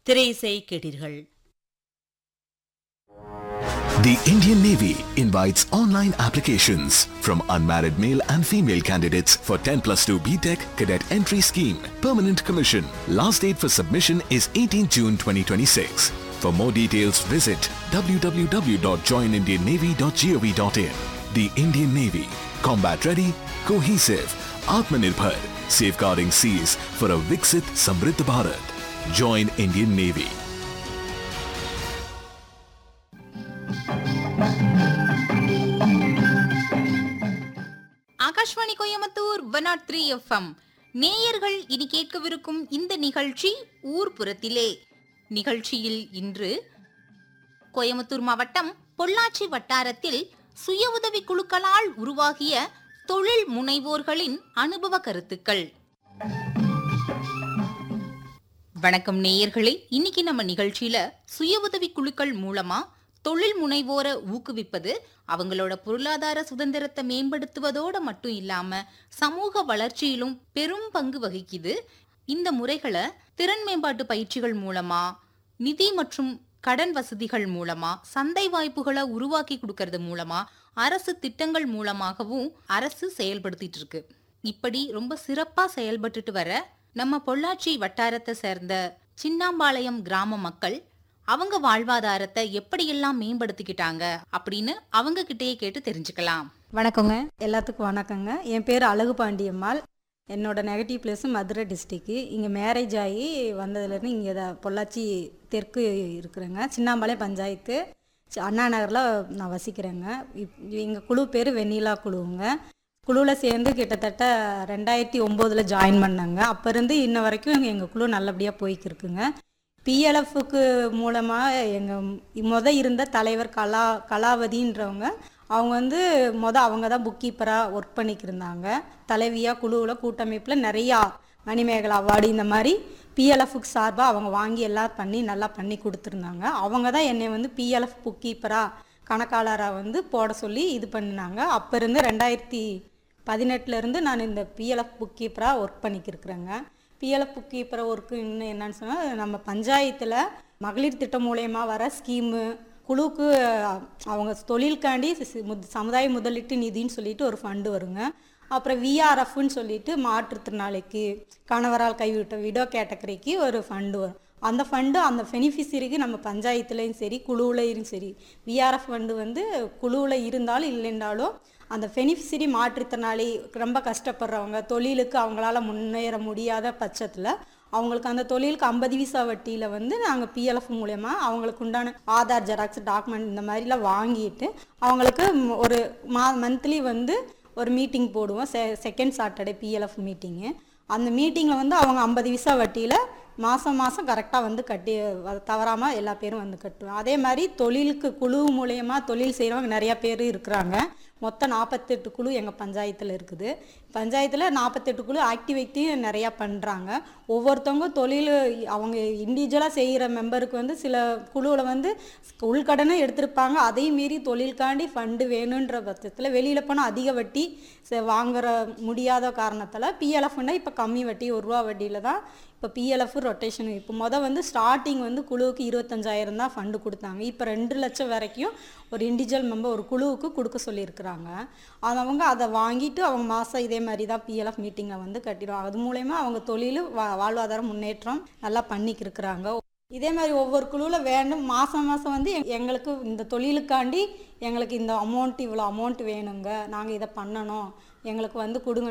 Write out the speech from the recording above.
திரையிசை கேட்டீர்கள் The Indian Navy invites online applications from unmarried male and female candidates for 10 plus 2 BTEC cadet entry scheme, permanent commission. Last date for submission is 18 June 2026. For more details, visit www.joinindiannavy.gov.in. The Indian Navy, combat ready, cohesive, Atmanirbhar, safeguarding seas for a Viksit Samriddh Bharat. Join Indian Navy. Akashvani Coimbatore one nought three FM நேயர்கள் இனி கேட்கவிருக்கும் இந்த நிகழ்ச்சி ஊர்புறத்திலே நிகழ்ச்சியில் இன்று கோயம்புத்தூர் மாவட்டம் பொள்ளாச்சி வட்டாரத்தில் சுய உதவி குழுக்களால் உருவாகிய தொழில் முனைவோர்களின் அனுபவ கருத்துக்கள் வணக்கம் நேயர்களே இன்னைக்கு நம்ம நிகழ்ச்சியில சுய உதவி குழுக்கள் மூலமா தொழில் முனைவோரை ஊக்குவிப்பது அவங்களோட பொருளாதார சுதந்திரத்தை மேம்படுத்துவதோட மட்டும் இல்லாம சமூக வளர்ச்சியிலும் பெரும் பங்கு வகிக்குது இந்த முறைகளை திறன் மேம்பாட்டு பயிற்சிகள் மூலமா நிதி மற்றும் கடன் வசதிகள் மூலமா சந்தை வாய்ப்புகளை உருவாக்கி கொடுக்கறது மூலமா அரசு திட்டங்கள் மூலமாகவும் அரசு செயல்படுத்திட்டு இருக்கு இப்படி ரொம்ப சிறப்பா செயல்பட்டுட்டு வர நம்ம பொள்ளாச்சி வட்டாரத்தை சேர்ந்த சின்னாம்பாளையம் கிராம மக்கள் அவங்க வாழ்வாதாரத்தை எப்படியெல்லாம் மேம்படுத்திக்கிட்டாங்க அப்படின்னு அவங்க கிட்டயே கேட்டு தெரிஞ்சுக்கலாம் வணக்கங்க எல்லாத்துக்கும் வணக்கங்க என் பேர் அழகு பாண்டியம்மாள் என்னோட நெகட்டிவ் பிளேஸு மதுரை டிஸ்ட்ரிக்கு இங்கே மேரேஜ் ஆகி வந்ததுலேருந்து இங்கே தான் பொள்ளாச்சி தெற்கு இருக்கிறேங்க சின்னாம்பாளையம் பஞ்சாயத்து சி- அண்ணா நகரில் நான் வசிக்கிறேங்க இப் எங்கள் குழு பேர் வெண்ணிலா குழுவுங்க குழுவில் சேர்ந்து கிட்டத்தட்ட ரெண்டாயிரத்தி ஒம்போதில் ஜாயின் பண்ணாங்க அப்போ இருந்து இன்ன வரைக்கும் எங்கள் குழு நல்லபடியாக போய்க்கிருக்குங்க பிஎல்எஃப்க்கு மூலமாக எங்கள் முத இருந்த தலைவர் கலா கலாவதின்றவங்க அவங்க வந்து முத அவங்க தான் புக் கீப்பராக ஒர்க் பண்ணிக்கிருந்தாங்க தலைவியாக குழுவில் கூட்டமைப்பில் நிறையா மணிமேகலை அவார்டு இந்த மாதிரி பிஎல்எஃப்க்கு சார்பாக அவங்க வாங்கி எல்லாம் பண்ணி நல்லா பண்ணி கொடுத்துருந்தாங்க அவங்க தான் என்னை வந்து பிஎல்எஃப் புக் கீப்பராக கணக்காளராக வந்து போட சொல்லி இது பண்ணினாங்க அப்போ இருந்து ரெண்டாயிரத்தி பதினெட்டுலேருந்து நான் இந்த பிஎல்எஃப் புக் கீப்பராக ஒர்க் பண்ணிக்கிருக்கிறேங்க பிஎல்எஃப் புக் கீப்பரை ஒர்க்கு இன்னும் என்னன்னு சொன்னால் நம்ம பஞ்சாயத்தில் மகளிர் திட்டம் மூலயமா வர ஸ்கீமு குழுவுக்கு அஹ், அவங்க தொழிலுக்காண்டி சி- முத்- சமுதாய முதலீட்டு நிதின்னு சொல்லிட்டு ஒரு ஃபண்டு வருங்க அப்புறம் விஆர்எஃப்னு சொல்லிட்டு மாற்றுத்திறனாளிக்கு கணவரால் கைவிட்ட விடோ கேட்டகரிக்கு ஒரு ஃபண்டு வரும் அந்த ஃபண்டு அந்த பெனிஃபிஷரிக்கு நம்ம பஞ்சாயத்துலேயும் சரி குழுவுலையும் சரி விஆர்எஃப் ஃபண்டு வந்து குழுவில் இருந்தாலும் இல்லைன்னாலும் அந்த பெனிஃபிஷரி மாற்றுத்திறனாளி ரொம்ப கஷ்டப்படுறவங்க தொழிலுக்கு அவங்களால முன்னேற முடியாத பட்சத்தில் அவங்களுக்கு அந்த தொழிலுக்கு ஐம்பது வீசா வட்டியில் வந்து நாங்கள் பிஎல்எஃப் மூலயமா அவங்களுக்கு உண்டான ஆதார் ஜெராக்ஸ் டாக்குமெண்ட் இந்த மாதிரிலாம் வாங்கிட்டு அவங்களுக்கு ம், ஒரு மா மந்த்லி வந்து ஒரு மீட்டிங் போடுவோம் செ செகண்ட் சாட்டர்டே பிஎல்எஃப் மீட்டிங்கு அந்த மீட்டிங்கில் வந்து அவங்க ஐம்பது விசா வட்டியில் மாதம் மாதம் கரெக்டாக வந்து கட்டி தவறாமல் எல்லா பேரும் வந்து கட்டுவோம் அதே மாதிரி தொழிலுக்கு குழு மூலயமா தொழில் செய்கிறவங்க நிறையா பேர் இருக்கிறாங்க மொத்தம் நாற்பத்தெட்டு குழு எங்கள் பஞ்சாயத்தில் இருக்குது பஞ்சாயத்தில் நாற்பத்தெட்டு குழு ஆக்டிவிட்டியும் நிறையா பண்ணுறாங்க ஒவ்வொருத்தவங்க தொழில் அவங்க இண்டிவிஜுவலாக செய்கிற மெம்பருக்கு வந்து சில குழுவில் வந்து உள்கடனை எடுத்திருப்பாங்க அதையும் மீறி தொழிலுக்காண்டி ஃபண்டு வேணுன்ற பட்சத்தில் வெளியில் போனால் அதிக வட்டி ச- வாங்குற முடியாத காரணத்தால் பிஎல்எஃப்னா இப்போ கம்மி வட்டி ஒரு ரூபா வட்டியில் தான் இப்போ பிஎல்எஃப் ரொட்டேஷன் இப்போ மொதல் வந்து ஸ்டார்டிங் வந்து குழுவுக்கு இருபத்தஞ்சாயிரம் தான் ஃபண்டு கொடுத்தாங்க இப்போ ரெண்டு லட்சம் வரைக்கும் ஒரு இண்டிவிஜுவல் மெம்பர் ஒரு குழுவுக்கு கொடுக்க சொல்லியிருக்கிறாங்க அது அவங்க அதை வாங்கிட்டு அவங்க மாதம் இதே மாதிரி தான் பிஎல்எஃப் மீட்டிங்கில் வந்து கட்டிடுவாங்க அது மூலயமா அவங்க தொழில் வா வாழ்வாதார முன்னேற்றம் நல்லா பண்ணிக்கிருக்கிறாங்க இதே மாதிரி ஒவ்வொரு குழுவில் வேண்டும் மாதம் மாதம் வந்து எங்க- எங்களுக்கு இந்த தொழிலுக்காண்டி எங்களுக்கு இந்த அமௌண்ட் இவ்வளோ அமௌண்ட் வேணுங்க நாங்கள் இதை பண்ணணும் எங்களுக்கு வந்து கொடுங்க